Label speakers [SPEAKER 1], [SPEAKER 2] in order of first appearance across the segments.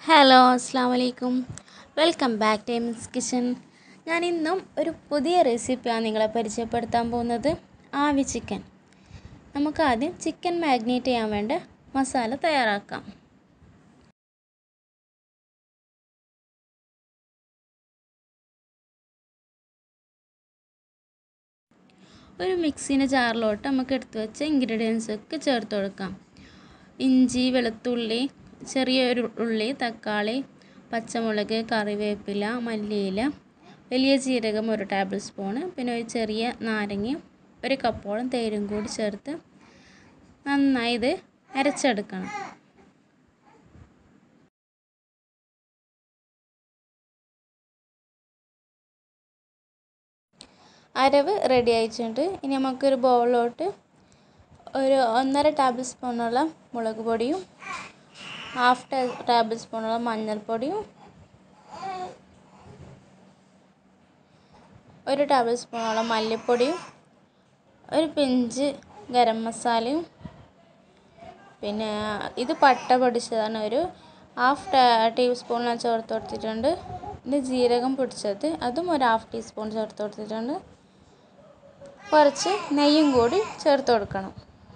[SPEAKER 1] hello അസ്സാം വലൈക്കും welcome back to M's kitchen ഞാൻ ഇന്നും ഒരു പുതിയ റെസിപ്പിയാണ് നിങ്ങളെ പരിചയപ്പെടുത്താൻ പോകുന്നത് ആവി ചിക്കൻ നമുക്ക് ആദ്യം ചിക്കൻ മാഗ്നേറ്റ് ചെയ്യാൻ വേണ്ട മസാല തയ്യാറാക്കാം ഒരു മിക്സിൻ്റെ ജാറിലോട്ട് നമുക്ക് എടുത്തു വെച്ച ഇൻഗ്രീഡിയൻസ് ഒക്കെ ചേർത്ത് കൊടുക്കാം ഇഞ്ചി വെളുത്തുള്ളി ചെറിയൊരു ഉള്ളി തക്കാളി പച്ചമുളക് കറിവേപ്പില മല്ലിയില വലിയ ജീരകം ഒരു ടേബിൾ സ്പൂണ് പിന്നെ ഒരു ചെറിയ നാരങ്ങയും ഒരു കപ്പോളം തേരും കൂടി ചേർത്ത് നന്നായി ഇത് അരച്ചെടുക്കണം അരവ് റെഡി ആയിട്ടുണ്ട് ഇനി നമുക്കൊരു ബൗളിലോട്ട് ഒരു ഒന്നര ടേബിൾ സ്പൂണോളം മുളക് പൊടിയും ഹാഫ് ടേബിൾ സ്പൂണോളം മഞ്ഞൾപ്പൊടിയും ഒരു ടേബിൾ സ്പൂണോളം മല്ലിപ്പൊടിയും ഒരു പിഞ്ച് ഗരം മസാലയും പിന്നെ ഇത് പട്ട പൊടിച്ചതാണ് ഒരു ഹാഫ് ടീസ്പൂൺ ഞാൻ ചേർത്ത് കൊടുത്തിട്ടുണ്ട് ഇത് ജീരകം പൊടിച്ചത് അതും ഒരു ഹാഫ് ടീസ്പൂൺ ചേർത്ത് കൊടുത്തിട്ടുണ്ട് കുറച്ച് നെയ്യും കൂടി ചേർത്ത് കൊടുക്കണം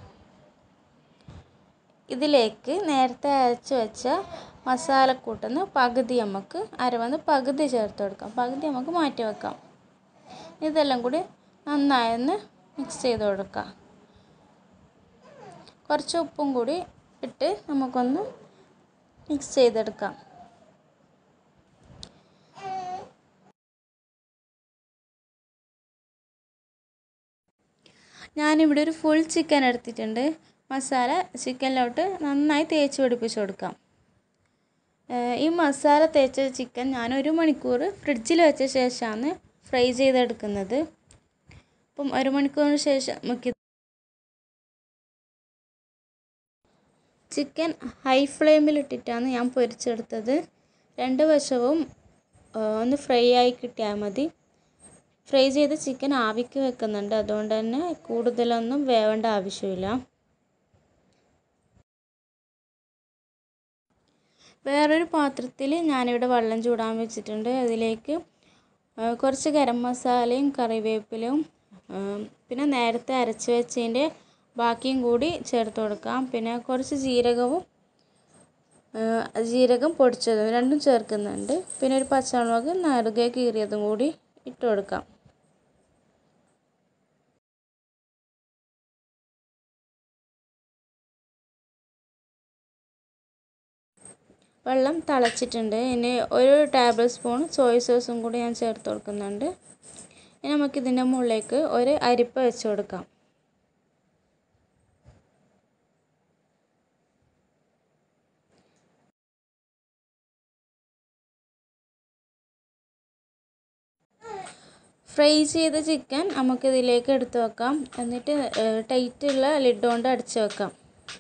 [SPEAKER 1] ഇതിലേക്ക് നേരത്തെ അരച്ച് വെച്ച മസാലക്കൂട്ടുന്ന് പകുതി നമുക്ക് അരവന്ന് പകുതി ചേർത്ത് കൊടുക്കാം പകുതി നമുക്ക് മാറ്റി വെക്കാം ഇതെല്ലാം കൂടി നന്നായൊന്ന് മിക്സ് ചെയ്ത് കൊടുക്കാം കുറച്ച് ഉപ്പും കൂടി ഇട്ട് നമുക്കൊന്ന് മിക്സ് ചെയ്തെടുക്കാം ഞാനിവിടെ ഒരു ഫുൾ ചിക്കൻ എടുത്തിട്ടുണ്ട് മസാല ചിക്കനിലോട്ട് നന്നായി തേച്ച് പിടിപ്പിച്ച് കൊടുക്കാം ഈ മസാല തേച്ച ചിക്കൻ ഞാൻ ഒരു മണിക്കൂർ ഫ്രിഡ്ജിൽ വെച്ച ശേഷമാണ് ഫ്രൈ ചെയ്തെടുക്കുന്നത് അപ്പം ഒരു മണിക്കൂറിന് ശേഷം നമുക്ക് ചിക്കൻ ഹൈ ഫ്ലെയിമിൽ ഇട്ടിട്ടാണ് ഞാൻ പൊരിച്ചെടുത്തത് രണ്ട് വശവും ഒന്ന് ഫ്രൈ ആയി കിട്ടിയാൽ മതി ഫ്രൈ ചെയ്ത ചിക്കൻ ആവിക്ക് വെക്കുന്നുണ്ട് അതുകൊണ്ട് തന്നെ കൂടുതലൊന്നും വേവേണ്ട ആവശ്യമില്ല വേറൊരു പാത്രത്തിൽ ഞാനിവിടെ വെള്ളം ചൂടാൻ വെച്ചിട്ടുണ്ട് അതിലേക്ക് കുറച്ച് ഗരം മസാലയും കറിവേപ്പിലയും പിന്നെ നേരത്തെ അരച്ച് വെച്ചതിൻ്റെ ബാക്കിയും കൂടി ചേർത്ത് കൊടുക്കാം പിന്നെ കുറച്ച് ജീരകവും ജീരകം പൊടിച്ചതും രണ്ടും ചേർക്കുന്നുണ്ട് പിന്നെ ഒരു പച്ചമുളക് നറുകെ കീറിയതും കൂടി ഇട്ട് കൊടുക്കാം വെള്ളം തിളച്ചിട്ടുണ്ട് ഇനി ഒരു ടേബിൾ സ്പൂൺ സോയ സോസും കൂടി ഞാൻ ചേർത്ത് കൊടുക്കുന്നുണ്ട് ഇനി നമുക്കിതിൻ്റെ മുകളിലേക്ക് ഒരു അരിപ്പ വെച്ച് കൊടുക്കാം ഫ്രൈ ചെയ്ത ചിക്കൻ നമുക്കിതിലേക്ക് എടുത്ത് വെക്കാം എന്നിട്ട് ടൈറ്റുള്ള ലിഡ് കൊണ്ട് അടച്ച് വെക്കാം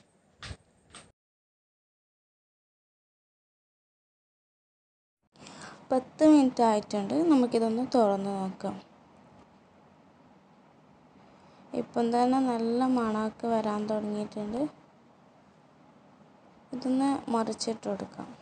[SPEAKER 1] പത്ത് മിനിറ്റ് ആയിട്ടുണ്ട് നമുക്കിതൊന്ന് തുറന്ന് നോക്കാം ഇപ്പം തന്നെ നല്ല മണമൊക്കെ വരാൻ തുടങ്ങിയിട്ടുണ്ട് ഇതൊന്ന് മറിച്ചിട്ട് കൊടുക്കാം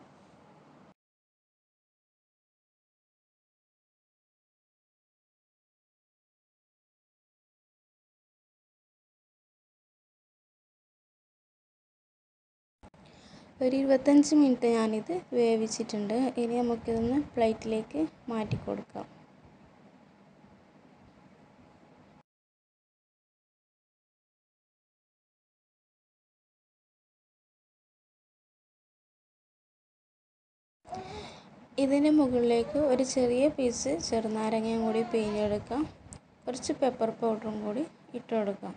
[SPEAKER 1] ഒരു ഇരുപത്തഞ്ച് മിനിറ്റ് ഞാനിത് വേവിച്ചിട്ടുണ്ട് ഇനി നമുക്കിതൊന്ന് പ്ലേറ്റിലേക്ക് മാറ്റി കൊടുക്കാം ഇതിന് മുകളിലേക്ക് ഒരു ചെറിയ പീസ് ചെറുനാരങ്ങയും കൂടി പിഴിഞ്ഞെടുക്കാം കുറച്ച് പെപ്പർ പൗഡറും കൂടി ഇട്ട് കൊടുക്കാം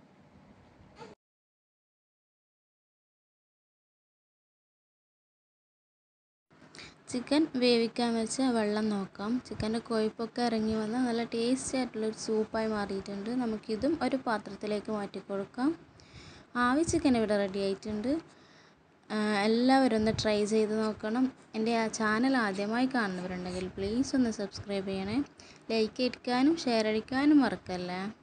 [SPEAKER 1] ചിക്കൻ വേവിക്കാൻ വെച്ച വെള്ളം നോക്കാം ചിക്കൻ്റെ കൊഴുപ്പൊക്കെ ഇറങ്ങി വന്ന് നല്ല ടേസ്റ്റി ആയിട്ടുള്ളൊരു സൂപ്പായി മാറിയിട്ടുണ്ട് നമുക്കിതും ഒരു പാത്രത്തിലേക്ക് മാറ്റി കൊടുക്കാം ആവി ചിക്കൻ ഇവിടെ റെഡി ആയിട്ടുണ്ട് എല്ലാവരും ഒന്ന് ട്രൈ ചെയ്ത് നോക്കണം എൻ്റെ ആ ചാനൽ ആദ്യമായി കാണുന്നവരുണ്ടെങ്കിൽ പ്ലീസ് ഒന്ന് സബ്സ്ക്രൈബ് ചെയ്യണേ ലൈക്ക് അടിക്കാനും ഷെയർ അടിക്കാനും മറക്കല്ലേ